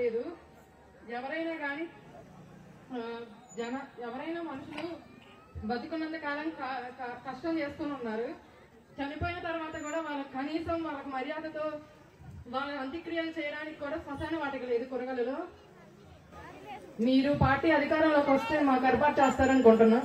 లేదు ఎవరైనా కానీ ఆ, జన ఎవరైనా మనుషులు బతుకున్నంత కాలం క- క- కష్టం చేస్తూనే ఉన్నారు చనిపోయిన తర్వాత కూడా వాళ్ళకి కనీసం వాళ్ళకి మర్యాదతో వాళ్ళ అంత్యక్రియలు చేయడానికి కూడా శ్మశాన వాటిక లేదు కొరగలలో మీరు పార్టీ అధికారంలోకి వస్తే మాకు ఏర్పాటు చేస్తారనుకుంటున్నా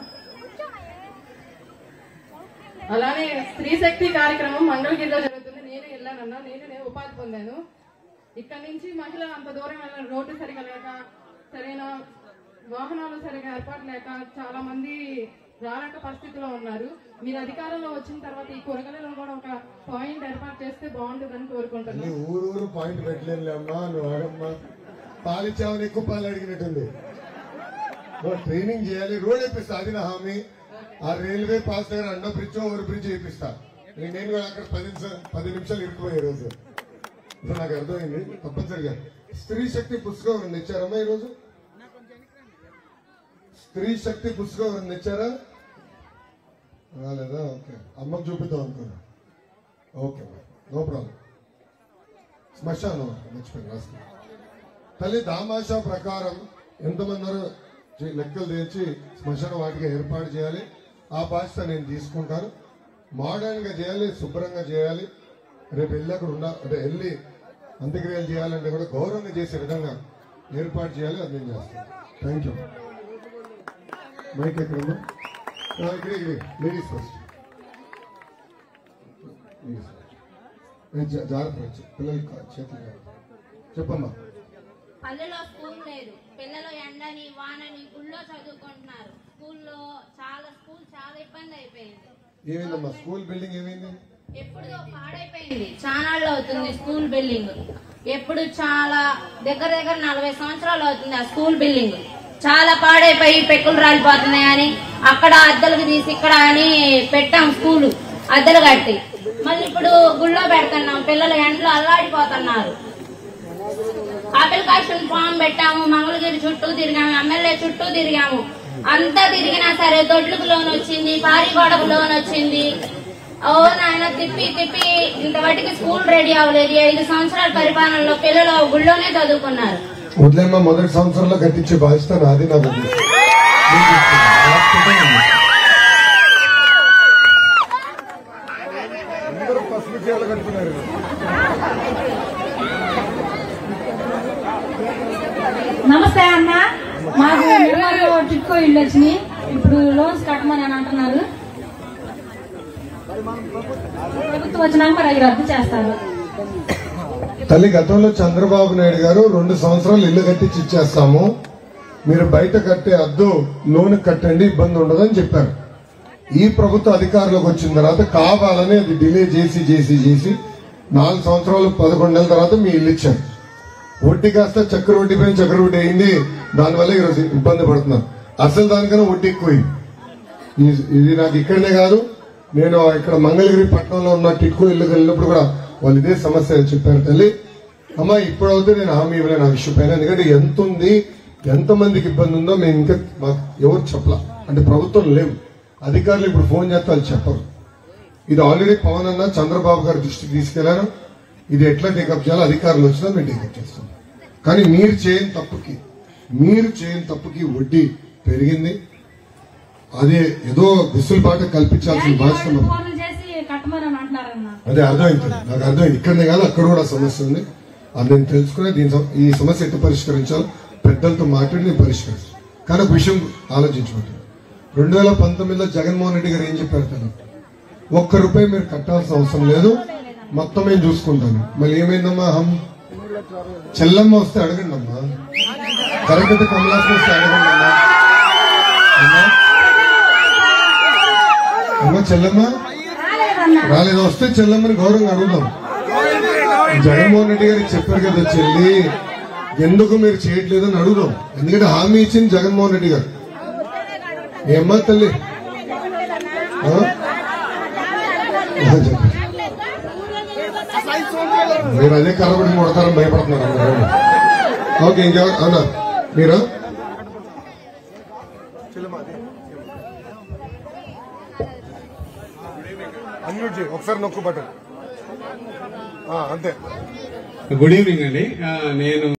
అలానే స్త్రీ శక్తి కార్యక్రమం మంగళగిరిలో జరుగుతుంది నేను వెళ్ళానన్నా నేను నేను ఉపాధి పొందాను ఇక్కడ నుంచి మహిళ అంత దూరం వెళ్ళిన రోడ్డు సరిగా లేక సరైన వాహనాలు సరిగా ఏర్పాటు లేక చాలా మంది రాలేక పరిస్థితిలో ఉన్నారు మీరు అధికారంలో వచ్చిన తర్వాత ఈ కూరగాయలలో కూడా ఒక పాయింట్ ఏర్పాటు చేస్తే బాగుంటుందని కోరుకుంటున్నాను నీ ఊరు ఊరు పాయింట్ పెట్టలేనులే అమ్మా నువ్వు ఆడమ్మా పాలిచ్చావని ఎక్కువ పాలు అడిగినట్టుంది నువ్వు ట్రైనింగ్ చేయాలి రోడ్ వేపిస్తా అది నా హామీ ఆ రైల్వే పాస్ దగ్గర అండో బ్రిడ్జ్ ఓవర్ బ్రిడ్జ్ వేపిస్తా నేను నేను కూడా అక్కడ పది నిమిషాలు పది నిమిషాలు ఇరుక్కుపోయే రోజు ఇప్పుడు నాకు అర్థమైంది తప్పనిసరిగా స్త్రీ శక్తి పుస్తకం ఎవరైనా ఇచ్చారమ్మా ఈరోజు స్త్రీ శక్తి పుస్తకం ఎవరైనా ఇచ్చారా రాలేదా ఓకే అమ్మకు చూపిద్దాం అనుకున్నా ఓకే నో ప్రాబ్లం శ్మశానం మర్చిపోయింది రాసుకున్నా తల్లి దామాషా ప్రకారం ఎంతమంది ఉన్నారో చే- లెక్కలు తెచ్చి శ్మశాన వాటిగా ఏర్పాటు చేయాలి ఆ బాధ్యత నేను తీసుకుంటాను మోడర్న్ గా చేయాలి శుభ్రంగా చేయాలి రేపు వెళ్ళి అక్కడ ఉండాలి అంటే వెళ్ళి అంత్యక్రియలు చేయాలంటే కూడా గౌరవంగా చేసే విధంగా ఏర్పాటు చేయాలి అది నేను చేస్తాను థ్యాంక్ యూ మైక్ ఎక్కడ ఉందా ఆ, ఇక్కడ ఇక్కడ లేడీస్ ఫస్ట్ లేడీస్ ఫస్ట్ ఏ, జా- జాగ్రత్త వచ్చి పిల్లలు కా- చేతులు జాగ్రత్త. చెప్పమ్మా పల్లెలో స్కూల్ లేదు పిల్లలు ఎండని వానని గుళ్ళో చదువుకుంటున్నారు స్కూల్లో చాలా స్కూల్ చాలా ఇబ్బంది అయిపోయింది ఏమైందమ్మా స్కూల్ బిల్డింగ్ ఏమైంది ఎప్పుడు పాడైపోయింది చానాళ్ళు అవుతుంది స్కూల్ బిల్డింగ్ ఎప్పుడు చాలా దగ్గర దగ్గర నలభై సంవత్సరాలు అవుతుంది ఆ స్కూల్ బిల్డింగ్ చాలా పాడైపోయి పెక్కులు రాలిపోతున్నాయని అక్కడ అద్దెలకు తీసి ఇక్కడ అని పెట్టాం స్కూల్ అద్దెలు కట్టి మళ్ళీ ఇప్పుడు గుళ్ళో పెడుతున్నాం పిల్లలు ఎండలో అల్లాడిపోతున్నారు అప్లికేషన్ ఫామ్ పెట్టాము మంగళగిరి చుట్టూ తిరిగాము ఎమ్మెల్యే చుట్టూ తిరిగాము అంతా తిరిగినా సరే దొడ్లకు లోన్ వచ్చింది పారిగోడకు లోన్ వచ్చింది ఓ నాయన తిప్పి తిప్పి ఇంతవరకు స్కూల్ రెడీ అవ్వలేదు ఈ ఐదు సంవత్సరాల పరిపాలనలో పిల్లలు గుళ్ళోనే చదువుకున్నారు వదిలేమ్మా మొదటి సంవత్సరంలో కట్టించే బాధ్యత నాది నాకు ఉంది. నీకు ఇస్తున్నాను. అందరూ పసుపు చీరలు కట్టుకున్నారు నమస్తే అన్న మాకు నిర్మల్లో టిక్కో ఇల్లు వచ్చినాయి ఇప్పుడు లోన్స్ కట్టమని అని అంటున్నారు ప్రభుత్వం వచ్చినాక మరి అవి రద్దు చేస్తారు తల్లి గతంలో చంద్రబాబు నాయుడు గారు రెండు సంవత్సరాలు ఇల్లు కట్టించి ఇచ్చేస్తాము మీరు బయట కట్టే అద్దు లోన్ కట్టండి ఇబ్బంది ఉండదని చెప్పారు ఈ ప్రభుత్వ అధికారంలోకి వచ్చిన తర్వాత కావాలని అది డిలే చేసి చేసి చేసి నాలుగు సంవత్సరాలు పదకొండు నెలల తర్వాత మీ ఇల్లు ఇచ్చారు వడ్డీ కాస్త చక్కెర వడ్డీ పైన చక్కెర వడ్డీ అయింది దానివల్ల ఈరోజు ఇబ్బంది పడుతున్నారు అసలు దానికన్నా వడ్డీ ఎక్కువైంది ఈ- ఇది నాకు ఇక్కడనే కాదు నేను ఇక్కడ మంగళగిరి పట్టణంలో ఉన్న టిట్కో ఇల్లు వెళ్ళినప్పుడు కూడా వాళ్ళు ఇదే సమస్య చెప్పారు తల్లి అమ్మా ఇప్పుడైతే నేను హామీ ఇవ్వలేను ఆ విషయం పైన ఎందుకంటే ఎంత ఉంది ఎంత మందికి ఇబ్బంది ఉందో మేము ఇంకా మాకు ఎవరు చెప్పలా అంటే ప్రభుత్వం లేవు అధికారులు ఇప్పుడు ఫోన్ చేస్తే వాళ్ళు చెప్పరు ఇది ఆల్రెడీ పవన్ అన్న చంద్రబాబు గారి దృష్టికి తీసుకెళ్లారు ఇది ఎట్లా టేకప్ చేయాలో అధికారులు వచ్చినా మేము టేకప్ చేస్తాం కానీ మీరు చేయని తప్పుకి మీరు చేయని తప్పుకి వడ్డీ పెరిగింది అదే ఏదో విసులుబాటు కల్పించాల్సిన బాధ్యత మనది. ఫోన్లు చేసి కట్టమని అని అంటున్నారన్న అదే అర్థమైంది నాకు అర్థమైంది ఇక్కడనే కాదు అక్కడ కూడా సమస్య ఉంది అది నేను తెలుసుకునే దీని సమ- ఈ సమస్య ఎట్లా పరిష్కరించాలో పెద్దలతో మాట్లాడి నేను పరిష్కరిస్తాను కానీ ఒక విషయం ఆలోచించమంటాను రెండు వేల పంతొమ్మిదిలో జగన్మోహన్ రెడ్డి గారు ఏం చెప్పారు తను ఒక్క రూపాయి మీరు కట్టాల్సిన అవసరం లేదు మొత్తం నేను చూసుకుంటాను మళ్ళీ ఏమైందమ్మా హం చెల్లమ్మ వస్తే అడగండి అమ్మా కరెక్ట్ కమలాసం వస్తే అడగండి అమ్మా అమ్మా? అమ్మా చెల్లమ్మ రాలేదు వస్తే చెల్లమ్మని గౌరవంగా అడుగుదాం జగన్మోహన్ రెడ్డి గారికి చెప్పారు కదా చెల్లి ఎందుకు మీరు చేయట్లేదు అని అడుగుదాం ఎందుకంటే హామీ ఇచ్చింది జగన్మోహన్ రెడ్డి గారు ఏమ్మా తల్లి ఆ? ఆ, చెప్పు. మీరు అదే కర్రబడి కొడతారని భయపడుతున్నారు అందరూ. ఓకే ఇంకెవరు అవునా మీరు అన్మ్యూట్ చేయి ఒకసారి నొక్కు బటన్ అంతే గుడ్ ఈవినింగ్ అండి ఆ, నేను